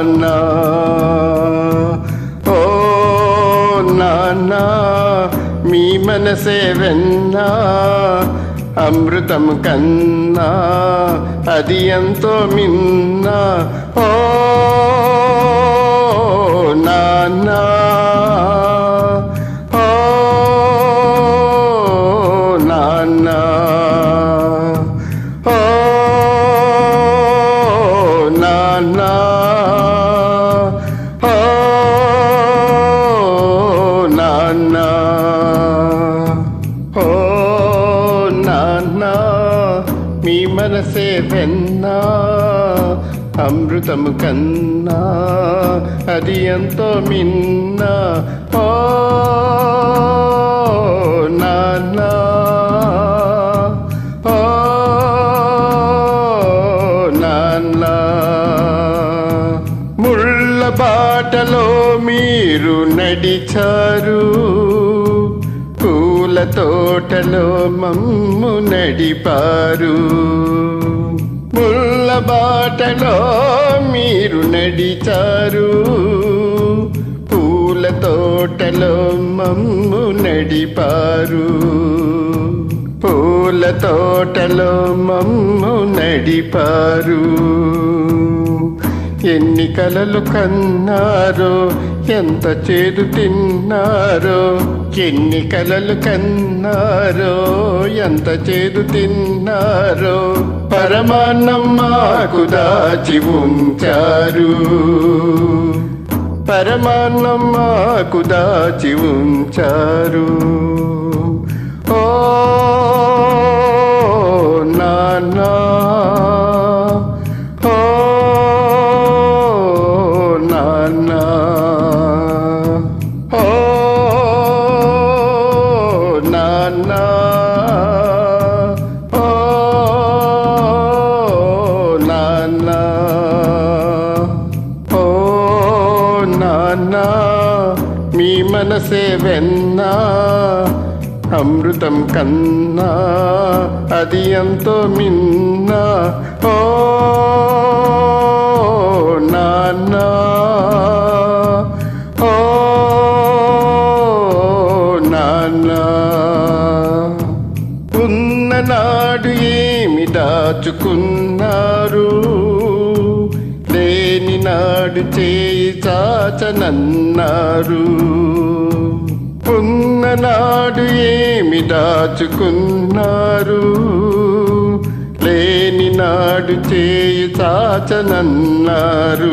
నాన్న ఓ నాన్న మీ మనసే వెన్నా అమృతం కన్నా అది ఎంతో మిన్న ఓ నాన్న ఓ నాన్న ఓ నాన్న ఓ నాన్న ఓ నాన్న మీ మనసే వెన్నా అమృతము కన్నా అది ఎంతో మిన్న ఓ నాన్న ఓ నాన్న ముళ్ళ బాటలో మీరు నడిచారు పూల తోటలో మమ్ము నడిపారు ముళ్ళ బాటలో మీరు నడిచారు పూల తోటలో మమ్ము నడిపారు పూల తోటలో మమ్ము నడిపారు ఎన్ని కలలు కన్నారో ఎంత చేదు తిన్నారో ఎన్ని కలలు కన్నారో ఎంత చేదు తిన్నారో పరమాన్నం మాకు దాచి ఉంచారు పరమాన్నం మాకు దాచి ఉంచారు ఓ నాన్నా ఓ నాన్న ఓ నాన్న ఓ నాన్న ఓ నాన్న మీ మనసే వెన్నా అమృతం కన్నా అది ఎంతో మిన్న ఓ నాన్న ఓ నాన్న ఉన్ననాడు ఏమి దాచుకున్నారు లేని నాడు చేయి చాచనన్నారు ఉన్ననాడు ఏమి దాచుకున్నారు లేని నాడు చేయి చాచనన్నారు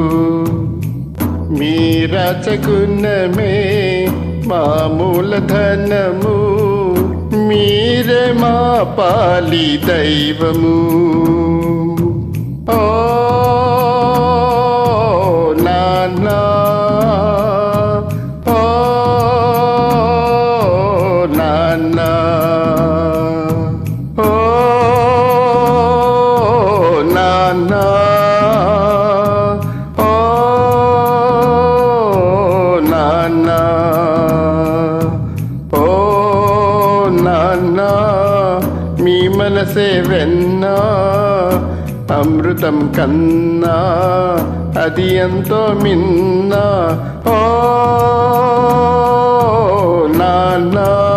మీ రచగుణమే మామూల ధనము మీరే మా పాలి దైవము ఓ నాన్న ఓ నాన్న ఓ నాన్న ఓ నాన్న ఓ నాన్న మీ మనసే వెన్నా అమృతం కన్నా అది ఎంతో మిన్న ఓ నాన్న